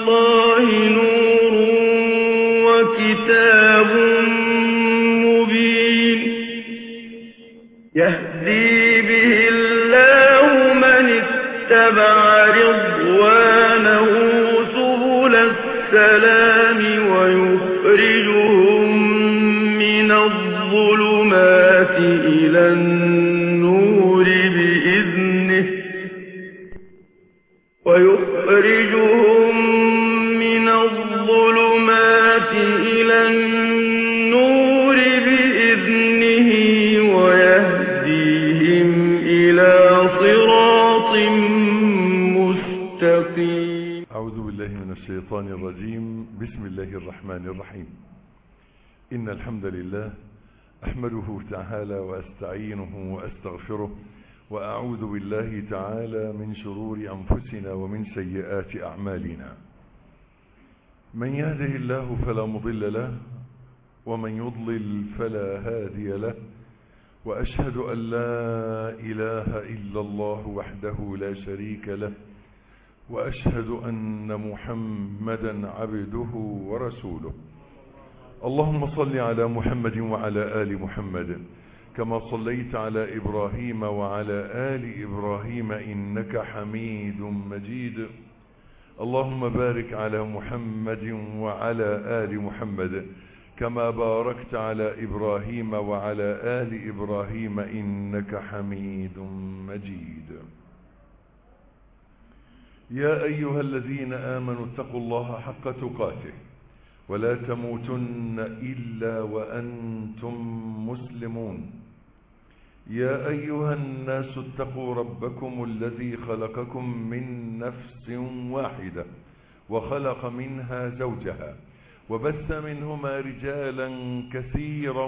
الله نور وكتاب مبين يهدي به الله من اتبع رضوانه سبل السلام ويخرجهم من الظلمات إلى النور بإذنه ويخرجهم من الظلمات إلى النور بإذنه ويهديهم إلى صراط مستقيم أعوذ بالله من الشيطان الرجيم بسم الله الرحمن الرحيم إن الحمد لله أحمده تعالى وأستعينه وأستغفره وأعوذ بالله تعالى من شرور أنفسنا ومن سيئات أعمالنا من يهده الله فلا مضل له ومن يضلل فلا هادي له وأشهد أن لا إله إلا الله وحده لا شريك له وأشهد أن محمدا عبده ورسوله اللهم صل على محمد وعلى آل محمد كما صليت على إبراهيم وعلى آل إبراهيم إنك حميد مجيد اللهم بارك على محمد وعلى آل محمد كما باركت على إبراهيم وعلى آل إبراهيم إنك حميد مجيد يا أيها الذين آمنوا اتقوا الله حق تقاته ولا تموتن إلا وأنتم مسلمون يا أيها الناس اتقوا ربكم الذي خلقكم من نفس واحدة وخلق منها زوجها وبث منهما رجالا كثيرا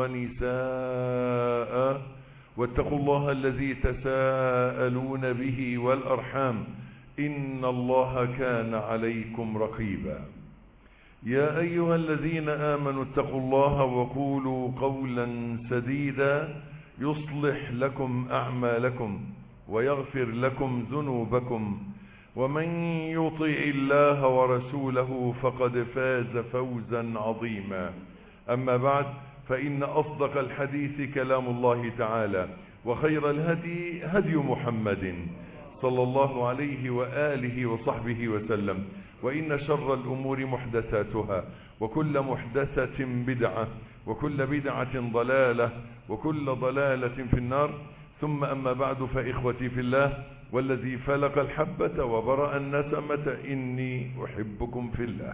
ونساء واتقوا الله الذي تساءلون به والأرحام إن الله كان عليكم رقيبا يا أيها الذين آمنوا اتقوا الله وقولوا قولا سديدا يصلح لكم أعمالكم ويغفر لكم ذنوبكم ومن يطع الله ورسوله فقد فاز فوزا عظيما أما بعد فإن أصدق الحديث كلام الله تعالى وخير الهدي هدي محمد صلى الله عليه وآله وصحبه وسلم وإن شر الأمور محدثاتها وكل محدثة بدعة وكل بدعة ضلالة وكل ضلالة في النار ثم أما بعد فإخوتي في الله والذي فلق الحبة وبرأ النسمة إني أحبكم في الله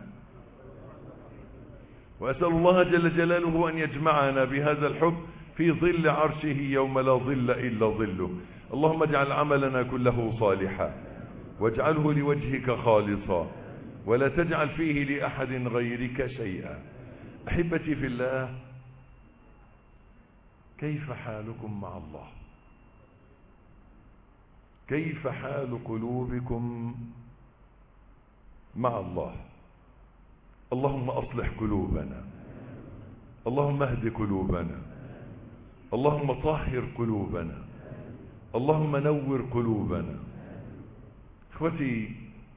وأسأل الله جل جلاله أن يجمعنا بهذا الحب في ظل عرشه يوم لا ظل إلا ظله اللهم اجعل عملنا كله صالحا واجعله لوجهك خالصا ولا تجعل فيه لأحد غيرك شيئا أحبتي في الله كيف حالكم مع الله كيف حال قلوبكم مع الله اللهم أصلح قلوبنا اللهم اهد قلوبنا اللهم طهر قلوبنا اللهم نور قلوبنا اخوتي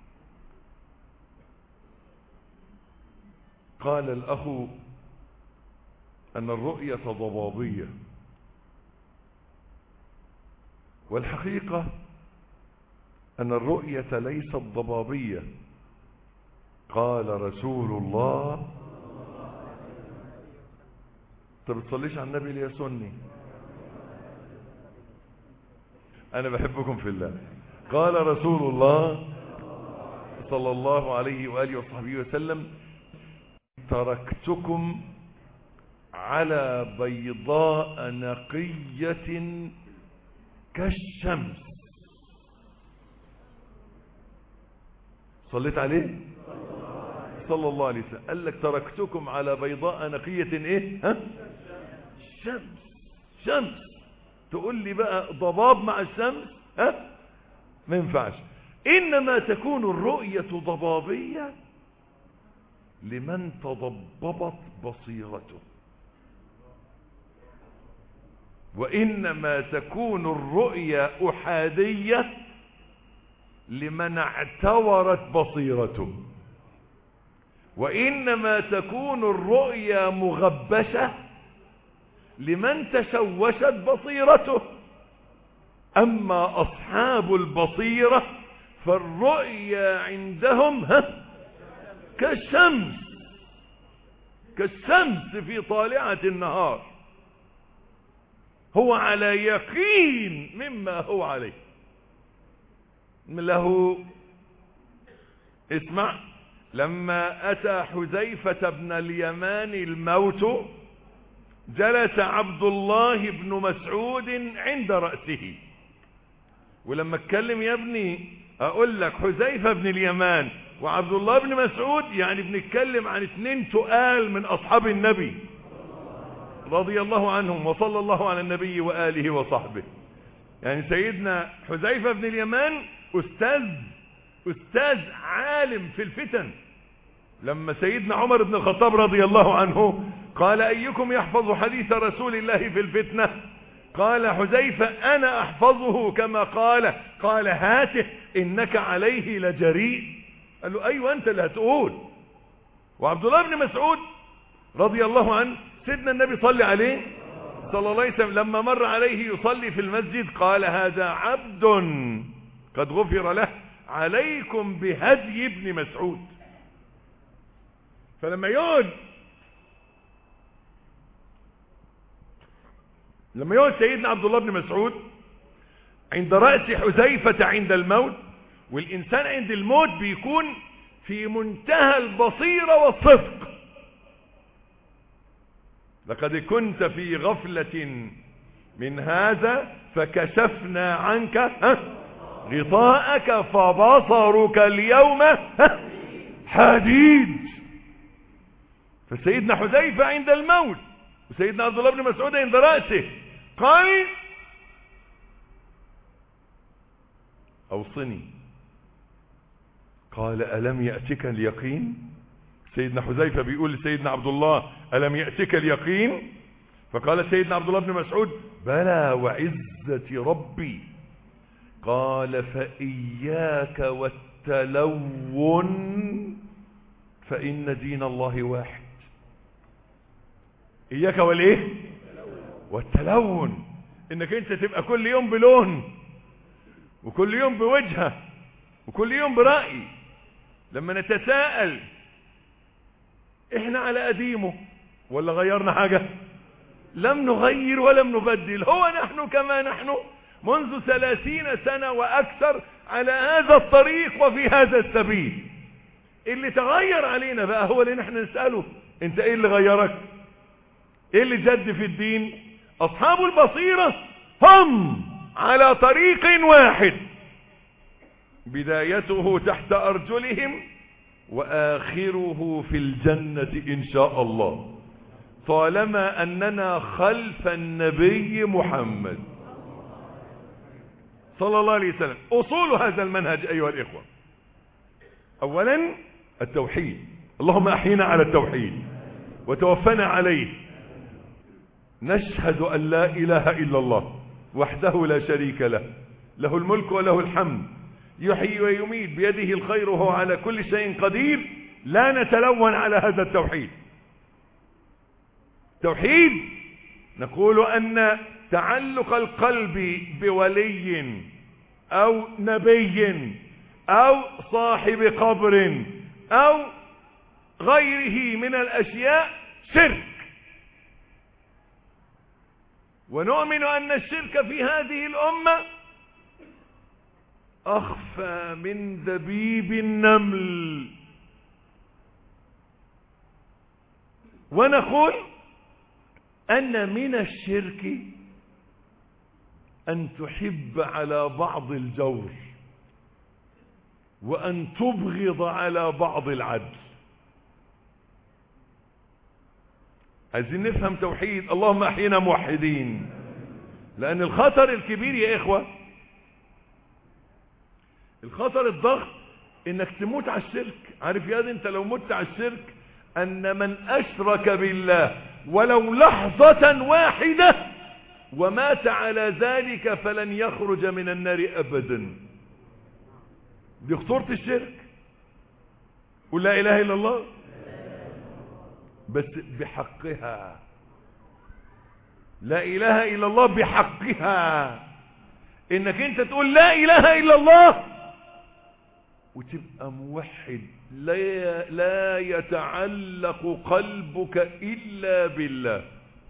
قال الأخ أن الرؤية ضبابية والحقيقة أن الرؤية ليست ضبابية قال رسول الله طب تصليش على النبي ليه سني أنا بحبكم في الله قال رسول الله صلى الله عليه وآله وصحبه وسلم تركتكم على بيضاء نقية كالشمس صليت عليه صلى الله عليه وسلم قال لك تركتكم على بيضاء نقية ايه ها شمس شمس تقول لي بقى ضباب مع الشمس ها ما ينفعش انما تكون الرؤية ضبابية لمن تضببت بصيرته وإنما تكون الرؤيا أحادية لمن اعتورت بصيرته وإنما تكون الرؤيا مغبشة لمن تشوشت بصيرته أما أصحاب البصيرة فالرؤيا عندهم ها كالشمس كالشمس في طالعة النهار هو على يقين مما هو عليه له اسمع لما أتى حذيفة بن اليمان الموت جلس عبد الله بن مسعود عند رأسه ولما اتكلم يا ابني اقول لك حذيفة بن اليمان وعبد الله بن مسعود يعني بنتكلم عن اتنين تقال من اصحاب النبي رضي الله عنهم وصلى الله على النبي وآله وصحبه يعني سيدنا حذيفة بن اليمان استاذ استاذ عالم في الفتن لما سيدنا عمر بن الخطاب رضي الله عنه قال ايكم يحفظ حديث رسول الله في الفتنة قال حذيفة انا احفظه كما قال قال هاته انك عليه لجريء قال له ايوه انت اللي هتقول وعبد الله بن مسعود رضي الله عنه سيدنا النبي صلى عليه صلى الله عليه وسلم لما مر عليه يصلي في المسجد قال هذا عبد قد غفر له عليكم بهدي ابن مسعود فلما يقعد لما يقعد سيدنا عبد الله بن مسعود عند رأس حذيفة عند الموت والإنسان عند الموت بيكون في منتهى البصيرة والصدق لقد كنت في غفلة من هذا فكشفنا عنك ها غطاءك فبصرك اليوم ها حديد فسيدنا حذيفة عند الموت وسيدنا عبد الله بن مسعود عند رأسه قال أوصني قال ألم يأتك اليقين سيدنا حذيفة بيقول لسيدنا عبد الله ألم يأتك اليقين فقال سيدنا عبد الله بن مسعود بلى وعزة ربي قال فإياك والتلون فإن دين الله واحد إياك والإيه والتلون إنك أنت تبقى كل يوم بلون وكل يوم بوجهة وكل يوم برأي لما نتساءل احنا على قديمه ولا غيرنا حاجة لم نغير ولم نبدل هو نحن كما نحن منذ ثلاثين سنة واكثر على هذا الطريق وفي هذا السبيل اللي تغير علينا بقى هو اللي نحن نسأله انت ايه اللي غيرك ايه اللي جد في الدين اصحاب البصيرة هم على طريق واحد بدايته تحت ارجلهم واخره في الجنة ان شاء الله طالما اننا خلف النبي محمد صلى الله عليه وسلم اصول هذا المنهج ايها الاخوة اولا التوحيد اللهم احينا على التوحيد وتوفنا عليه نشهد ان لا اله الا الله وحده لا شريك له له الملك وله الحمد يحيي ويميت بيده الخير وهو على كل شيء قدير لا نتلون على هذا التوحيد توحيد نقول ان تعلق القلب بولي او نبي او صاحب قبر او غيره من الاشياء شرك ونؤمن ان الشرك في هذه الامه اخفى من دبيب النمل ونقول ان من الشرك ان تحب على بعض الجور وان تبغض على بعض العدل عايزين نفهم توحيد اللهم احينا موحدين لان الخطر الكبير يا اخوه الخطر الضخم انك تموت على الشرك عارف يا دي انت لو مت على الشرك ان من اشرك بالله ولو لحظة واحدة ومات على ذلك فلن يخرج من النار ابدا دي خطورة الشرك قل لا اله الا الله بس بحقها لا اله الا الله بحقها انك انت تقول لا اله الا الله وتبقى موحد لا, لا يتعلق قلبك الا بالله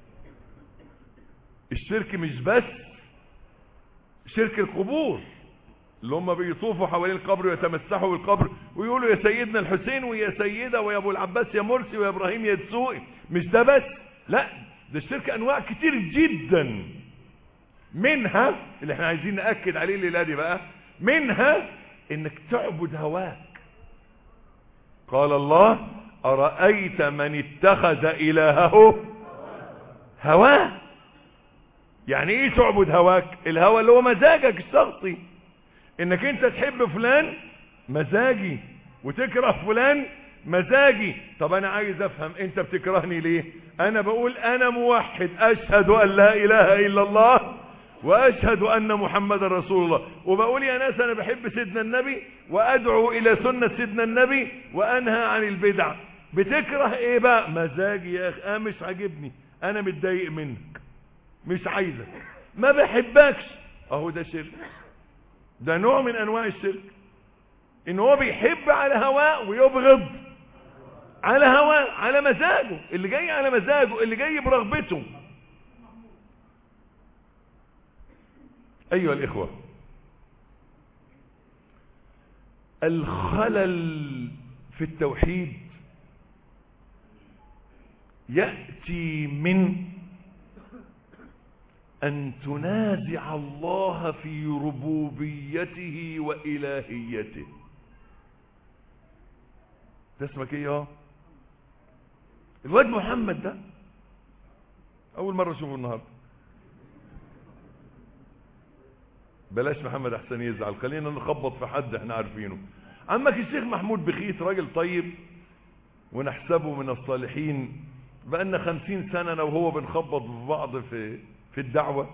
الشرك مش بس شرك القبور اللي هم بيطوفوا حوالين القبر ويتمسحوا بالقبر ويقولوا يا سيدنا الحسين ويا سيدة ويا ابو العباس يا مرسي ويا ابراهيم يا دسوقي مش ده بس لا ده الشرك انواع كتير جدا منها اللي احنا عايزين نأكد عليه الليلة دي بقى منها انك تعبد هواك قال الله أرأيت من اتخذ إلهه هواه يعني ايه تعبد هواك الهوى اللي هو مزاجك الشخصي انك انت تحب فلان مزاجي وتكره فلان مزاجي طب انا عايز افهم انت بتكرهني ليه انا بقول انا موحد اشهد ان لا اله الا الله واشهد ان محمد رسول الله وبقول يا ناس انا بحب سيدنا النبي وادعو الى سنة سيدنا النبي وانهى عن البدع بتكره ايه بقى مزاجي يا اخي انا مش عاجبني انا متضايق منك مش عايزك ما بحبكش اهو ده شرك ده نوع من انواع الشرك ان هو بيحب على هواه ويبغض على هواه على مزاجه اللي جاي على مزاجه اللي جاي برغبته ايها الاخوة الخلل في التوحيد يأتي من أن تنازع الله في ربوبيته وإلهيته ده اسمك ايه اه الواد محمد ده أول مرة أشوفه النهاردة بلاش محمد أحسن يزعل خلينا نخبط في حد احنا عارفينه عمك الشيخ محمود بخيت راجل طيب ونحسبه من الصالحين بقالنا خمسين سنة أنا وهو بنخبط في بعض في في الدعوة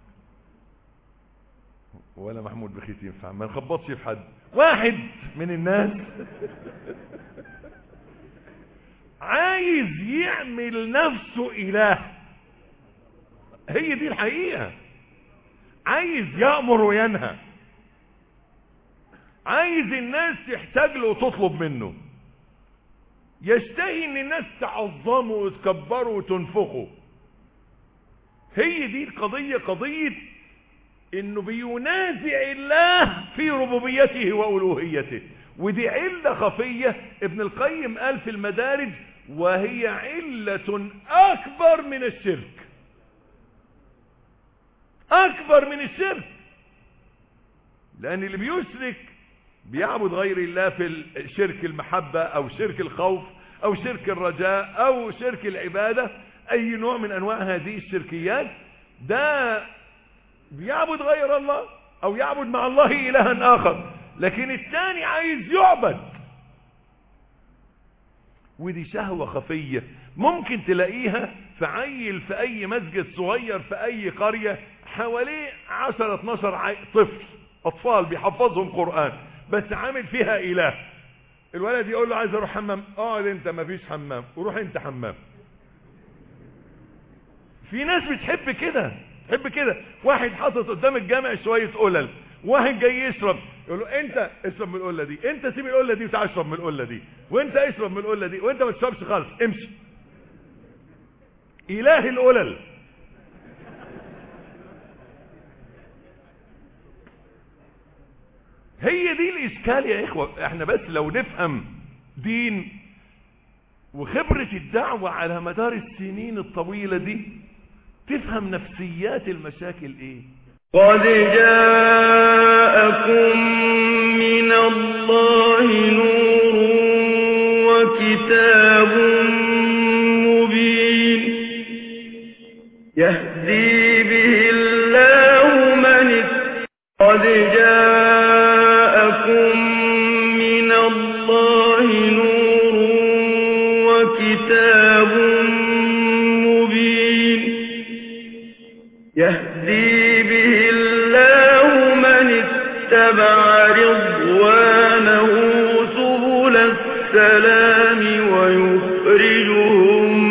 ولا محمود بخيت ينفع ما نخبطش في حد واحد من الناس عايز يعمل نفسه إله هي دي الحقيقة عايز يأمر وينهى عايز الناس تحتاج له وتطلب منه يشتهي ان الناس تعظمه وتكبره وتنفخه هي دي القضية قضية انه بينازع الله في ربوبيته والوهيته ودي علة خفية ابن القيم قال في المدارج وهي علة اكبر من الشرك اكبر من الشرك لان اللي بيشرك بيعبد غير الله في شرك المحبة او شرك الخوف او شرك الرجاء او شرك العبادة اي نوع من انواع هذه الشركيات ده بيعبد غير الله او يعبد مع الله الها اخر لكن الثاني عايز يعبد ودي شهوة خفية ممكن تلاقيها في عيل في اي مسجد صغير في اي قرية حواليه 10 12 طفل اطفال بيحفظهم قرآن بس عامل فيها اله الولد يقول له عايز اروح حمام اقعد انت مفيش حمام وروح انت حمام في ناس بتحب كده تحب كده واحد حاطط قدام الجامع شوية قلل واحد جاي يشرب يقول له انت اشرب من القله دي انت سيب القله دي وتعال اشرب من القله دي وانت اشرب من القله دي وانت ما تشربش خالص امشي اله القلل هي دي الاشكال يا اخوة احنا بس لو نفهم دين وخبرة الدعوة على مدار السنين الطويلة دي تفهم نفسيات المشاكل ايه قد جاءكم من الله نور وكتاب مبين يهدي به الله من قد جاءكم من الله نور وكتاب مبين يهدي به الله من اتبع رضوانه سبل السلام ويخرجهم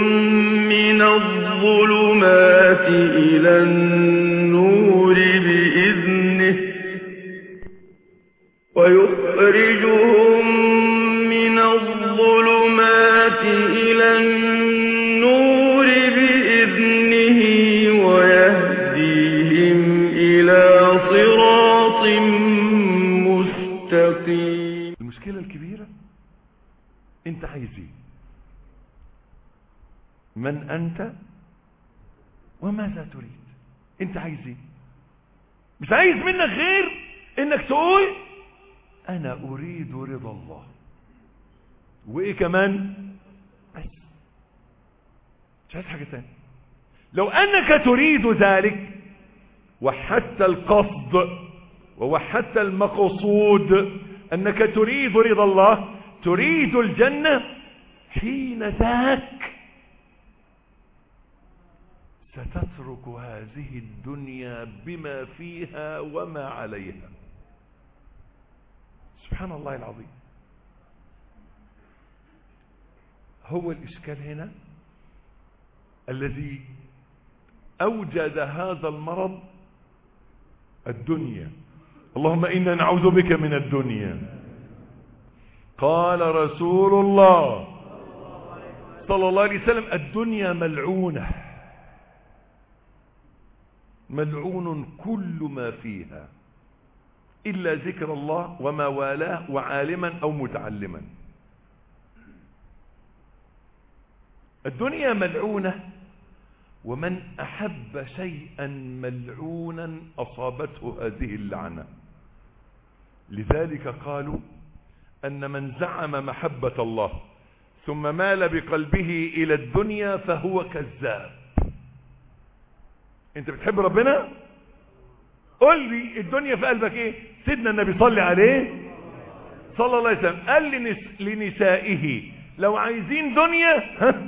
ويخرجهم من الظلمات إلى النور بإذنه ويهديهم إلى صراط مستقيم المشكلة الكبيرة انت عايز ايه من انت وماذا تريد انت عايز ايه مش عايز منك غير انك تقول انا اريد رضا الله وايه كمان بس مش عايز حاجة تانية لو انك تريد ذلك وحدت القصد ووحدت المقصود انك تريد رضا الله تريد الجنة حين ذاك ستترك هذه الدنيا بما فيها وما عليها سبحان الله العظيم هو الإشكال هنا الذي أوجد هذا المرض الدنيا اللهم إنا نعوذ بك من الدنيا قال رسول الله صلى الله عليه وسلم الدنيا ملعونة ملعون كل ما فيها إلا ذكر الله وما والاه وعالما أو متعلما الدنيا ملعونة ومن أحب شيئا ملعونا أصابته هذه اللعنة لذلك قالوا أن من زعم محبة الله ثم مال بقلبه إلى الدنيا فهو كذاب انت بتحب ربنا قل لي الدنيا في قلبك ايه سيدنا النبي صلي عليه صلى الله عليه وسلم قال لنس لنسائه لو عايزين دنيا ها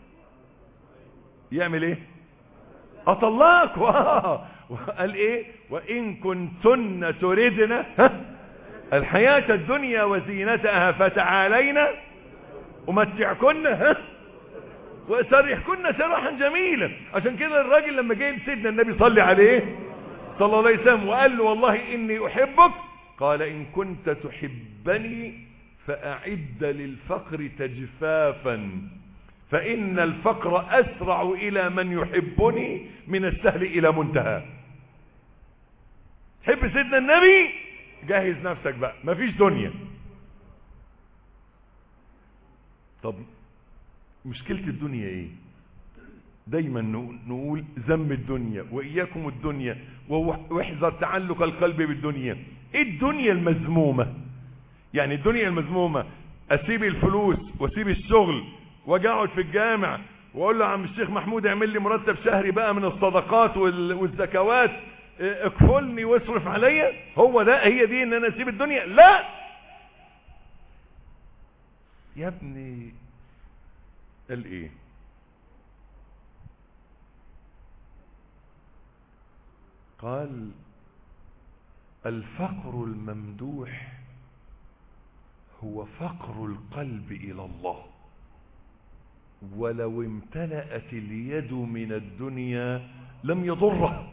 يعمل ايه اطلقك قال ايه وان كنتن تردن ها الحياة الدنيا وزينتها فتعالينا امتعكن ها وسرحكن سراحا جميلا عشان كده الراجل لما جاي لسيدنا النبي صلى عليه صلى الله عليه وسلم وقال له والله اني احبك قال ان كنت تحبني فاعد للفقر تجفافا فان الفقر اسرع الى من يحبني من السهل الى منتهى تحب سيدنا النبي جهز نفسك بقى مفيش دنيا طب مشكلة الدنيا ايه دايما نقول ذم الدنيا واياكم الدنيا واحذر تعلق القلب بالدنيا ايه الدنيا المذمومة يعني الدنيا المذمومة اسيب الفلوس واسيب الشغل واجي اقعد في الجامع واقول له عم الشيخ محمود اعمل لي مرتب شهري بقى من الصدقات والزكوات اكفلني واصرف عليا هو ده هي دي ان انا اسيب الدنيا لا يا ابني قال ايه قال الفقر الممدوح هو فقر القلب الى الله ولو امتلأت اليد من الدنيا لم يضره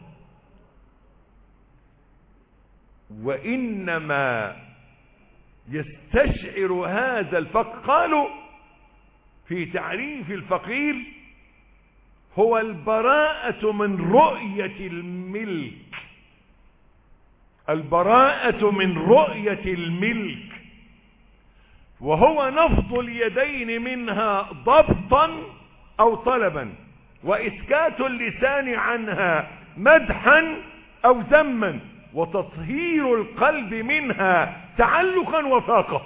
وإنما يستشعر هذا الفقر قالوا في تعريف الفقير هو البراءة من رؤية الملك البراءة من رؤية الملك وهو نفض اليدين منها ضبطا او طلبا واسكات اللسان عنها مدحا او ذما وتطهير القلب منها تعلقا وفاقة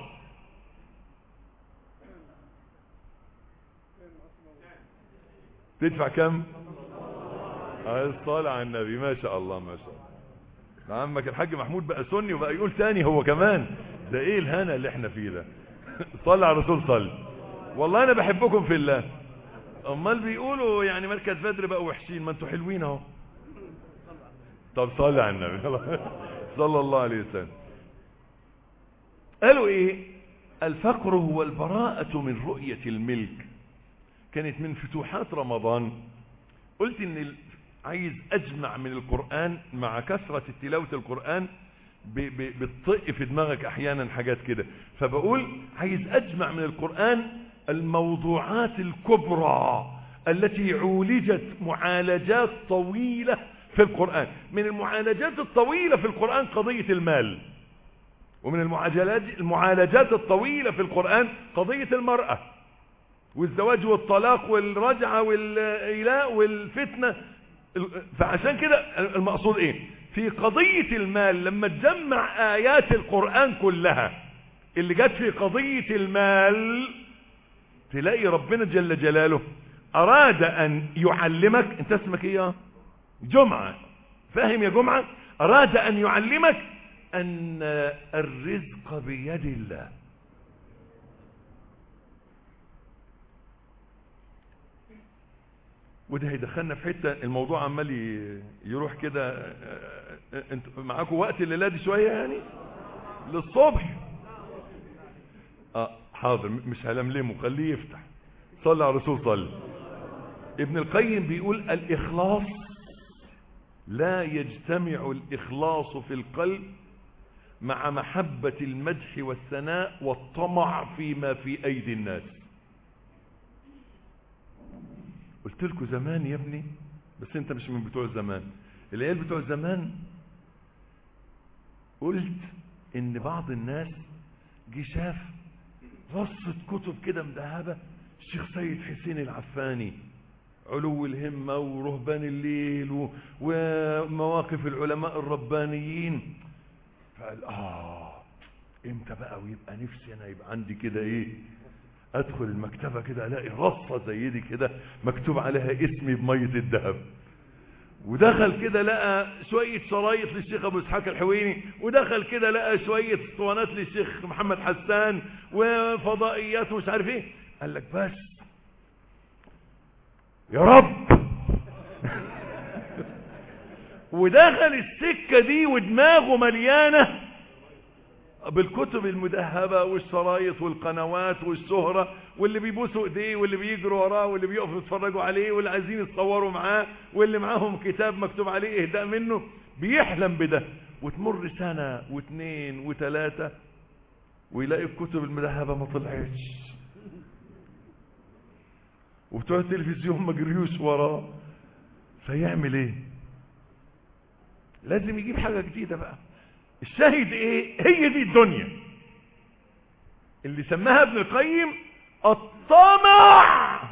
تدفع كم الصلاة على النبي ما شاء الله ما شاء الله عمك الحاج محمود بقى سني وبقى يقول تاني هو كمان ده ايه الهنا اللي احنا فيه ده صلى على الرسول صلى والله انا بحبكم في الله امال بيقولوا يعني مركز بدر بقوا وحشين ما انتوا حلوين اهو طب صلي على النبي صلى الله عليه وسلم قالوا ايه الفقر هو البراءة من رؤية الملك كانت من فتوحات رمضان قلت ان عايز اجمع من القرآن مع كثرة تلاوة القرآن ب- ب- بتطق في دماغك احيانا حاجات كده فبقول عايز اجمع من القرآن الموضوعات الكبرى التي عولجت معالجات طويلة في القرآن من المعالجات الطويلة في القرآن قضية المال ومن المعالجات المعالجات الطويلة في القرآن قضية المرأة والزواج والطلاق والرجعة والإيلاء والفتنة فعشان كده المقصود ايه في قضية المال لما تجمع آيات القرآن كلها اللي جت في قضية المال تلاقي ربنا جل جلاله أراد أن يعلمك أنت اسمك إيه يا جمعة فاهم يا جمعة أراد أن يعلمك أن الرزق بيد الله وده هيدخلنا في حته الموضوع عمال ي- يروح كده آه، آه، انتوا معاكم وقت الليله دي شويه يعني للصبح اه حاضر م- مش هلملمه خليه يفتح صلى على الرسول صلى ابن القيم بيقول الاخلاص لا يجتمع الاخلاص في القلب مع محبة المدح والثناء والطمع فيما في ايدي الناس قلت لكم زمان يا ابني بس انت مش من بتوع زمان العيال بتوع زمان قلت ان بعض الناس جه شاف رصة كتب كده مذهبة الشيخ سيد حسين العفاني علو الهمة ورهبان الليل و- ومواقف العلماء الربانيين فقال اه امتى بقى ويبقى نفسي انا يبقى عندي كده ايه ادخل المكتبة كده الاقي رصة زي دي كده مكتوب عليها اسمي بمية الذهب ودخل كده لقى شوية شرايط للشيخ ابو اسحاق الحويني ودخل كده لقى شوية اسطوانات للشيخ محمد حسان وفضائيات ومش عارف ايه قال لك بس يا رب ودخل السكة دي ودماغه مليانة بالكتب المدهبة والشرايط والقنوات والشهرة واللي بيبوسوا ايديه واللي بيجروا وراه واللي بيقفوا يتفرجوا عليه واللي عايزين يتصوروا معاه واللي معاهم كتاب مكتوب عليه اهداء منه بيحلم بده وتمر سنة واثنين وثلاثة ويلاقي الكتب المدهبة ما طلعتش وبتوع التلفزيون ما جريوش وراه فيعمل ايه لازم يجيب حاجة جديدة بقى الشاهد ايه هي دي الدنيا اللي سماها ابن القيم الطمع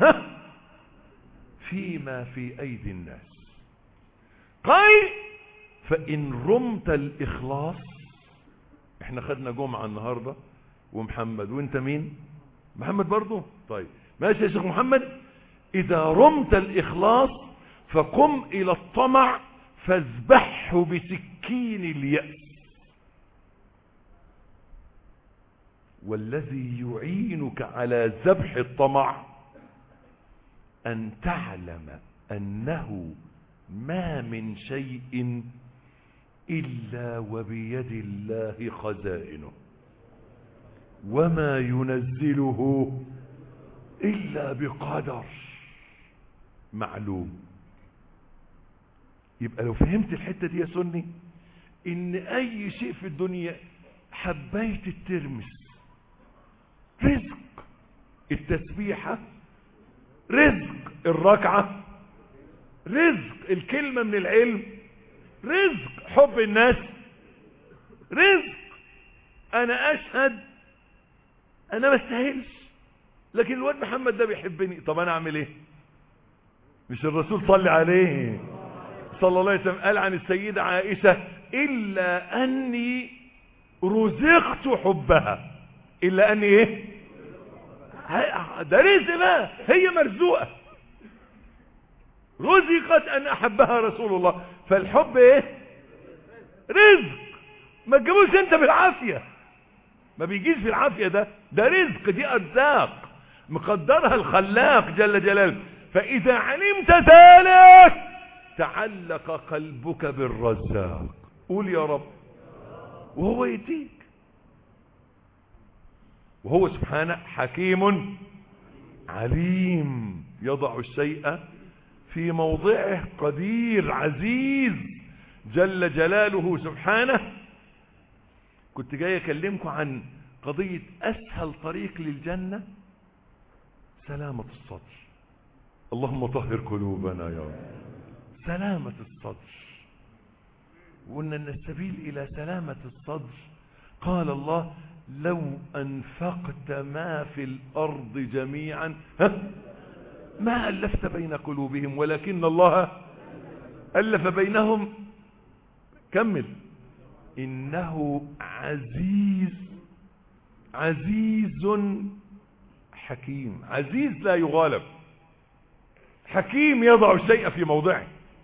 فيما في ايدي الناس قال فان رمت الاخلاص احنا خدنا جمعة النهاردة ومحمد وانت مين محمد برضو طيب ماشي يا شيخ محمد اذا رمت الاخلاص فقم الى الطمع فاذبحه بسكين اليأس والذي يعينك على ذبح الطمع أن تعلم أنه ما من شيء إلا وبيد الله خزائنه وما ينزله إلا بقدر معلوم يبقى لو فهمت الحتة دي يا سني إن أي شيء في الدنيا حبيت الترمس رزق التسبيحة رزق الركعة رزق الكلمة من العلم رزق حب الناس رزق انا اشهد انا ما استاهلش لكن الواد محمد ده بيحبني طب انا اعمل ايه مش الرسول صلى عليه صلى الله عليه وسلم قال عن السيدة عائشة الا اني رزقت حبها الا اني ايه ده رزق بقى هي مرزوقة رزقت ان احبها رسول الله فالحب ايه رزق ما تجيبوش انت بالعافية ما بيجيش بالعافية ده ده رزق دي ارزاق مقدرها الخلاق جل جلاله فاذا علمت ذلك تعلق قلبك بالرزاق قول يا رب وهو يديك وهو سبحانه حكيم عليم يضع الشيء في موضعه قدير عزيز جل جلاله سبحانه كنت جاي اكلمكم عن قضية اسهل طريق للجنة سلامة الصدر اللهم طهر قلوبنا يا رب سلامة الصدر وقلنا ان السبيل الى سلامة الصدر قال الله لو انفقت ما في الارض جميعا ها ما الفت بين قلوبهم ولكن الله الف بينهم كمل انه عزيز عزيز حكيم عزيز لا يغالب حكيم يضع الشيء في موضعه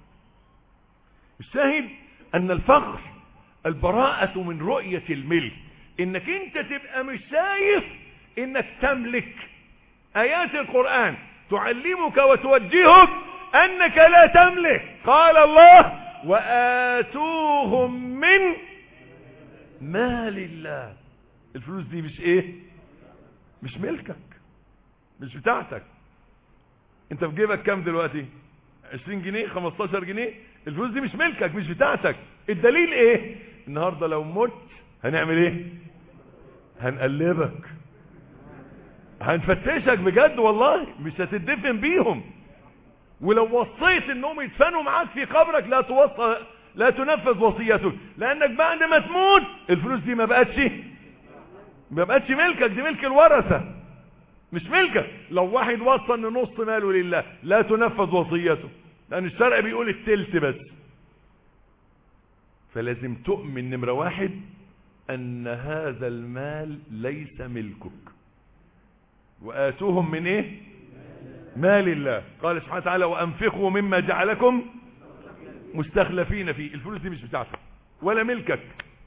الشاهد ان الفقر البراءة من رؤية الملك انك انت تبقى مش شايف انك تملك ايات القرآن تعلمك وتوجهك انك لا تملك قال الله وآتوهم من مال الله الفلوس دي مش ايه مش ملكك مش بتاعتك انت في جيبك كام دلوقتي 20 جنيه 15 جنيه الفلوس دي مش ملكك مش بتاعتك الدليل ايه النهاردة لو مت هنعمل ايه هنقلبك هنفتشك بجد والله مش هتدفن بيهم ولو وصيت انهم يدفنوا معاك في قبرك لا توصى لا تنفذ وصيتك لانك بعد ما تموت الفلوس دي ما بقتش ما بقتش ملكك دي ملك الورثة مش ملكك لو واحد وصى ان نص ماله لله لا تنفذ وصيته لان الشرع بيقول التلت بس فلازم تؤمن نمرة واحد ان هذا المال ليس ملكك واتوهم من ايه مال الله قال سبحانه وتعالى وانفقوا مما جعلكم مستخلفين فيه الفلوس دي مش بتاعتك ولا ملكك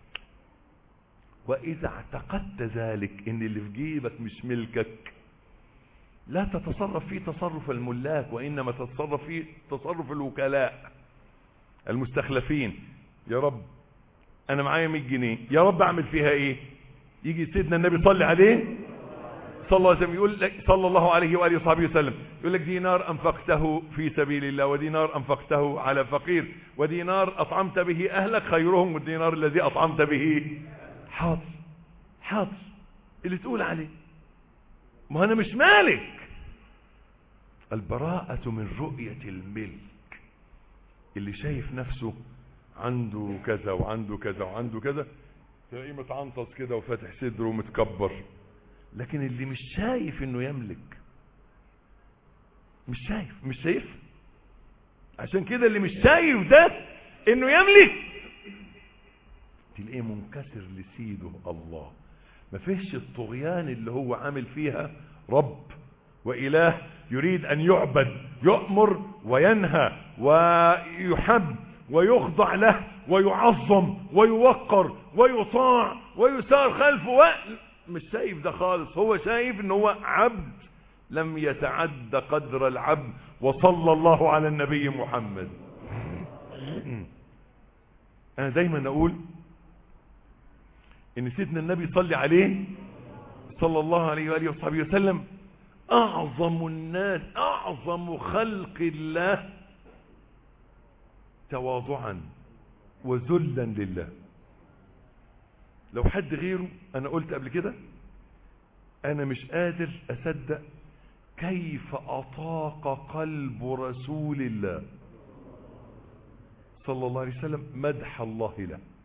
واذا اعتقدت ذلك ان اللي في جيبك مش ملكك لا تتصرف فيه تصرف الملاك وانما تتصرف فيه تصرف الوكلاء المستخلفين يا رب انا معايا 100 جنيه يا رب اعمل فيها ايه يجي سيدنا النبي صلي عليه صلى الله عليه وسلم يقول لك صلى الله عليه واله وصحبه وسلم يقول لك دينار انفقته في سبيل الله ودينار انفقته على فقير ودينار اطعمت به اهلك خيرهم والدينار الذي اطعمت به حاضر حاضر اللي تقول عليه ما انا مش مالك البراءة من رؤية الملك اللي شايف نفسه عنده كذا وعنده كذا وعنده كذا تلاقيه متعنطص كده وفاتح صدره ومتكبر لكن اللي مش شايف انه يملك مش شايف مش شايف عشان كده اللي مش شايف ده انه يملك تلاقيه منكسر لسيده الله ما فيش الطغيان اللي هو عامل فيها رب وإله يريد أن يعبد يؤمر وينهى ويحب ويخضع له ويعظم ويوقر ويطاع ويسار خلفه و... مش شايف ده خالص هو شايف ان هو عبد لم يتعد قدر العبد وصلى الله على النبي محمد انا دايما اقول ان سيدنا النبي صلى عليه صلى الله عليه وآله وصحبه وسلم اعظم الناس اعظم خلق الله تواضعا وذلا لله لو حد غيره انا قلت قبل كده انا مش قادر اصدق كيف اطاق قلب رسول الله صلى الله عليه وسلم مدح الله له